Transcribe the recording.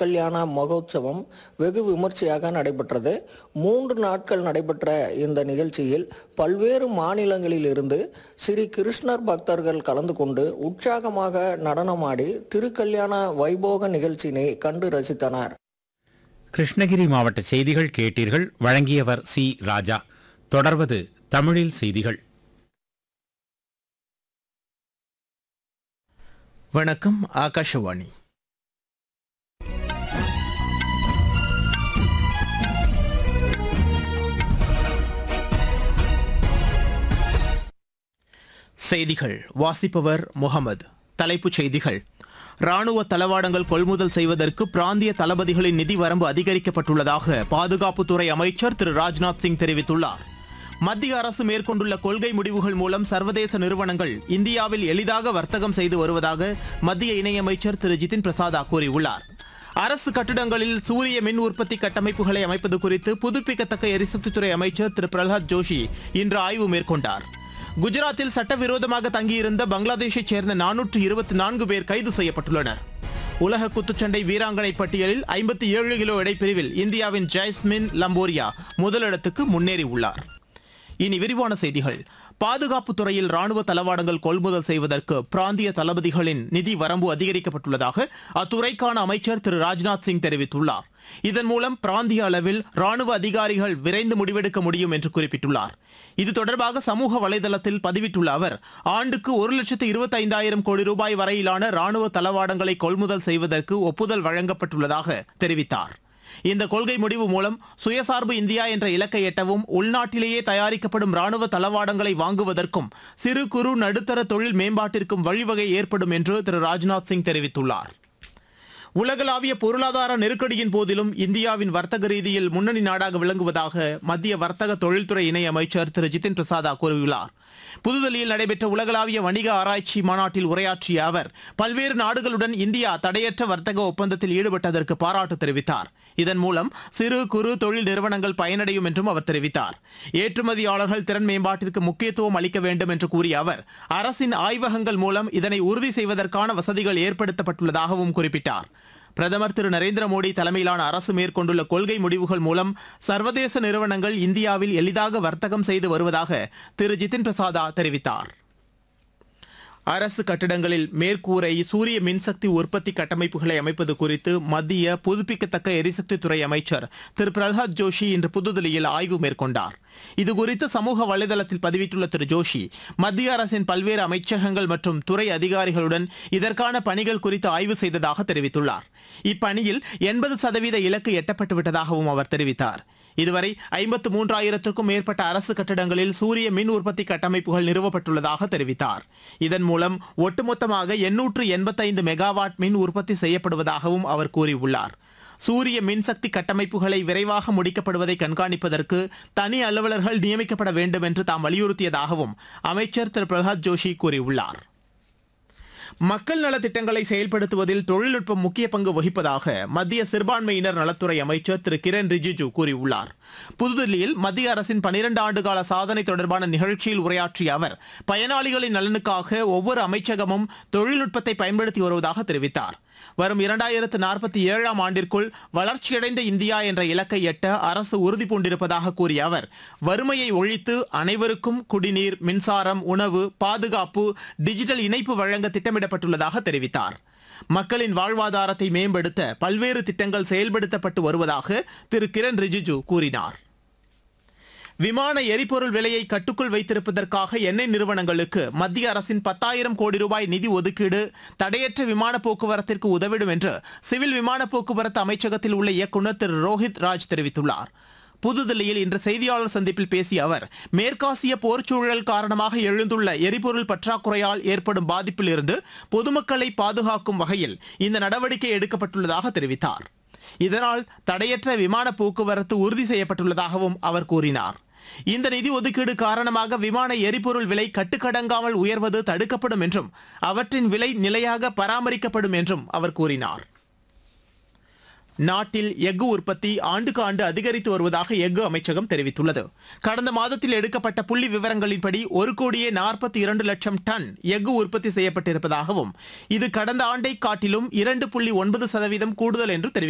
திருக்கல்யாண மகோத்சவம் வெகு விமர்சையாக நடைபெற்றது மூன்று நாட்கள் நடைபெற்ற இந்த நிகழ்ச்சியில் பல்வேறு மாநிலங்களில் இருந்து ஸ்ரீ கிருஷ்ணர் பக்தர்கள் கலந்து கொண்டு உற்சாகமாக நடனமாடி திருக்கல்யாண வைபோக நிகழ்ச்சியினை கண்டு ரசித்தனர் கிருஷ்ணகிரி மாவட்ட செய்திகள் கேட்டீர்கள் வழங்கியவர் சி ராஜா தொடர்வது தமிழில் செய்திகள் வணக்கம் ஆகாஷவாணி செய்திகள் வாசிப்பவர் முகமது தலைப்புச் செய்திகள் ராணுவ தளவாடங்கள் கொள்முதல் செய்வதற்கு பிராந்திய தளபதிகளின் நிதி வரம்பு அதிகரிக்கப்பட்டுள்ளதாக பாதுகாப்புத்துறை அமைச்சர் திரு ராஜ்நாத் சிங் தெரிவித்துள்ளார் மத்திய அரசு மேற்கொண்டுள்ள கொள்கை முடிவுகள் மூலம் சர்வதேச நிறுவனங்கள் இந்தியாவில் எளிதாக வர்த்தகம் செய்து வருவதாக மத்திய இணையமைச்சர் திரு ஜிதின் பிரசாதா கூறியுள்ளார் அரசு கட்டிடங்களில் சூரிய மின் உற்பத்தி கட்டமைப்புகளை அமைப்பது குறித்து புதுப்பிக்கத்தக்க எரிசக்தித்துறை அமைச்சர் திரு பிரகலாத் ஜோஷி இன்று ஆய்வு மேற்கொண்டார் குஜராத்தில் சட்டவிரோதமாக தங்கியிருந்த பங்களாதேஷைச் சேர்ந்த நானூற்று இருபத்தி நான்கு பேர் கைது செய்யப்பட்டுள்ளனர் உலக குத்துச்சண்டை வீராங்கனை பட்டியலில் ஐம்பத்தி ஏழு கிலோ எடைப்பிரிவில் இந்தியாவின் ஜைஸ்மின் லம்போரியா முதலிடத்துக்கு முன்னேறியுள்ளார் இனி விரிவான செய்திகள் பாதுகாப்புத் துறையில் ராணுவ தளவாடங்கள் கொள்முதல் செய்வதற்கு பிராந்திய தளபதிகளின் நிதி வரம்பு அதிகரிக்கப்பட்டுள்ளதாக அத்துறைக்கான அமைச்சர் திரு ராஜ்நாத் சிங் தெரிவித்துள்ளார் இதன் மூலம் பிராந்திய அளவில் ராணுவ அதிகாரிகள் விரைந்து முடிவெடுக்க முடியும் என்று குறிப்பிட்டுள்ளார் இது தொடர்பாக சமூக வலைதளத்தில் பதிவிட்டுள்ள அவர் ஆண்டுக்கு ஒரு லட்சத்து இருபத்தைந்தாயிரம் கோடி ரூபாய் வரையிலான ராணுவ தளவாடங்களை கொள்முதல் செய்வதற்கு ஒப்புதல் வழங்கப்பட்டுள்ளதாக தெரிவித்தார் இந்த கொள்கை முடிவு மூலம் சுயசார்பு இந்தியா என்ற இலக்கை எட்டவும் உள்நாட்டிலேயே தயாரிக்கப்படும் ராணுவ தளவாடங்களை வாங்குவதற்கும் சிறு குறு நடுத்தர தொழில் மேம்பாட்டிற்கும் வழிவகை ஏற்படும் என்று திரு ராஜ்நாத் சிங் தெரிவித்துள்ளார் உலகளாவிய பொருளாதார நெருக்கடியின் போதிலும் இந்தியாவின் வர்த்தக ரீதியில் முன்னணி நாடாக விளங்குவதாக மத்திய வர்த்தக தொழில்துறை இணை அமைச்சர் திரு ஜிதின் பிரசாதா கூறியுள்ளார் புதுதில்லியில் நடைபெற்ற உலகளாவிய வணிக ஆராய்ச்சி மாநாட்டில் உரையாற்றிய அவர் பல்வேறு நாடுகளுடன் இந்தியா தடையற்ற வர்த்தக ஒப்பந்தத்தில் ஈடுபட்டதற்கு பாராட்டு தெரிவித்தார் இதன் மூலம் சிறு குறு தொழில் நிறுவனங்கள் பயனடையும் என்றும் அவர் தெரிவித்தார் ஏற்றுமதியாளர்கள் திறன் மேம்பாட்டிற்கு முக்கியத்துவம் அளிக்க வேண்டும் என்று கூறிய அவர் அரசின் ஆய்வகங்கள் மூலம் இதனை உறுதி செய்வதற்கான வசதிகள் ஏற்படுத்தப்பட்டுள்ளதாகவும் குறிப்பிட்டார் பிரதமர் திரு நரேந்திர மோடி தலைமையிலான அரசு மேற்கொண்டுள்ள கொள்கை முடிவுகள் மூலம் சர்வதேச நிறுவனங்கள் இந்தியாவில் எளிதாக வர்த்தகம் செய்து வருவதாக திரு ஜிதின் பிரசாதா தெரிவித்தார் அரசு கட்டிடங்களில் மேற்கூரை சூரிய மின்சக்தி உற்பத்தி கட்டமைப்புகளை அமைப்பது குறித்து மத்திய புதுப்பிக்கத்தக்க எரிசக்தித்துறை அமைச்சர் திரு பிரகலாத் ஜோஷி இன்று புதுதில்லியில் ஆய்வு மேற்கொண்டார் இதுகுறித்து சமூக வலைதளத்தில் பதிவிட்டுள்ள திரு ஜோஷி மத்திய அரசின் பல்வேறு அமைச்சகங்கள் மற்றும் துறை அதிகாரிகளுடன் இதற்கான பணிகள் குறித்து ஆய்வு செய்ததாக தெரிவித்துள்ளார் இப்பணியில் எண்பது சதவீத இலக்கு எட்டப்பட்டு விட்டதாகவும் அவர் தெரிவித்தார் இதுவரை ஐம்பத்து மூன்றாயிரத்திற்கும் மேற்பட்ட அரசு கட்டடங்களில் சூரிய மின் உற்பத்தி கட்டமைப்புகள் நிறுவப்பட்டுள்ளதாக தெரிவித்தார் இதன் மூலம் ஒட்டுமொத்தமாக எண்ணூற்று எண்பத்தைந்து மெகாவாட் மின் உற்பத்தி செய்யப்படுவதாகவும் அவர் கூறியுள்ளார் சூரிய மின்சக்தி கட்டமைப்புகளை விரைவாக முடிக்கப்படுவதை கண்காணிப்பதற்கு தனி அலுவலர்கள் நியமிக்கப்பட வேண்டும் என்று தாம் வலியுறுத்தியதாகவும் அமைச்சர் திரு பிரகலாத் ஜோஷி கூறியுள்ளார் மக்கள் நலத் திட்டங்களை செயல்படுத்துவதில் தொழில்நுட்பம் முக்கிய பங்கு வகிப்பதாக மத்திய சிறுபான்மையினர் நலத்துறை அமைச்சர் திரு கிரண் ரிஜிஜு கூறியுள்ளார் புதுதில்லியில் மத்திய அரசின் பனிரெண்டு ஆண்டுகால சாதனை தொடர்பான நிகழ்ச்சியில் உரையாற்றிய அவர் பயனாளிகளின் நலனுக்காக ஒவ்வொரு அமைச்சகமும் தொழில்நுட்பத்தை பயன்படுத்தி வருவதாக தெரிவித்தார் வரும் இரண்டாயிரத்து நாற்பத்தி ஏழாம் ஆண்டிற்குள் வளர்ச்சியடைந்த இந்தியா என்ற இலக்கை எட்ட அரசு உறுதி பூண்டிருப்பதாக கூறிய அவர் வறுமையை ஒழித்து அனைவருக்கும் குடிநீர் மின்சாரம் உணவு பாதுகாப்பு டிஜிட்டல் இணைப்பு வழங்க திட்டமிடப்பட்டுள்ளதாக தெரிவித்தார் மக்களின் வாழ்வாதாரத்தை மேம்படுத்த பல்வேறு திட்டங்கள் செயல்படுத்தப்பட்டு வருவதாக திரு கிரண் ரிஜிஜு கூறினார் விமான எரிபொருள் விலையை கட்டுக்குள் வைத்திருப்பதற்காக எண்ணெய் நிறுவனங்களுக்கு மத்திய அரசின் பத்தாயிரம் கோடி ரூபாய் நிதி ஒதுக்கீடு தடையற்ற விமான போக்குவரத்திற்கு உதவிடும் என்று சிவில் விமான போக்குவரத்து அமைச்சகத்தில் உள்ள இயக்குநர் திரு ரோஹித் ராஜ் தெரிவித்துள்ளார் புதுதில்லியில் இன்று செய்தியாளர் சந்திப்பில் பேசிய அவர் மேற்காசிய போர்ச்சூழல் காரணமாக எழுந்துள்ள எரிபொருள் பற்றாக்குறையால் ஏற்படும் பாதிப்பிலிருந்து பொதுமக்களை பாதுகாக்கும் வகையில் இந்த நடவடிக்கை எடுக்கப்பட்டுள்ளதாக தெரிவித்தார் இதனால் தடையற்ற விமான போக்குவரத்து உறுதி செய்யப்பட்டுள்ளதாகவும் அவர் கூறினார் இந்த நிதி ஒதுக்கீடு காரணமாக விமான எரிபொருள் விலை கட்டுக்கடங்காமல் உயர்வது தடுக்கப்படும் என்றும் அவற்றின் விலை நிலையாக பராமரிக்கப்படும் என்றும் அவர் கூறினார் நாட்டில் எஃகு உற்பத்தி ஆண்டுக்கு ஆண்டு அதிகரித்து வருவதாக எஃகு அமைச்சகம் தெரிவித்துள்ளது கடந்த மாதத்தில் எடுக்கப்பட்ட புள்ளி விவரங்களின்படி ஒரு கோடியே நாற்பத்தி இரண்டு லட்சம் டன் எஃகு உற்பத்தி செய்யப்பட்டிருப்பதாகவும் இது கடந்த ஆண்டை காட்டிலும் இரண்டு புள்ளி ஒன்பது சதவீதம் கூடுதல் என்று தெரிவிக்கப்பட்டுள்ளது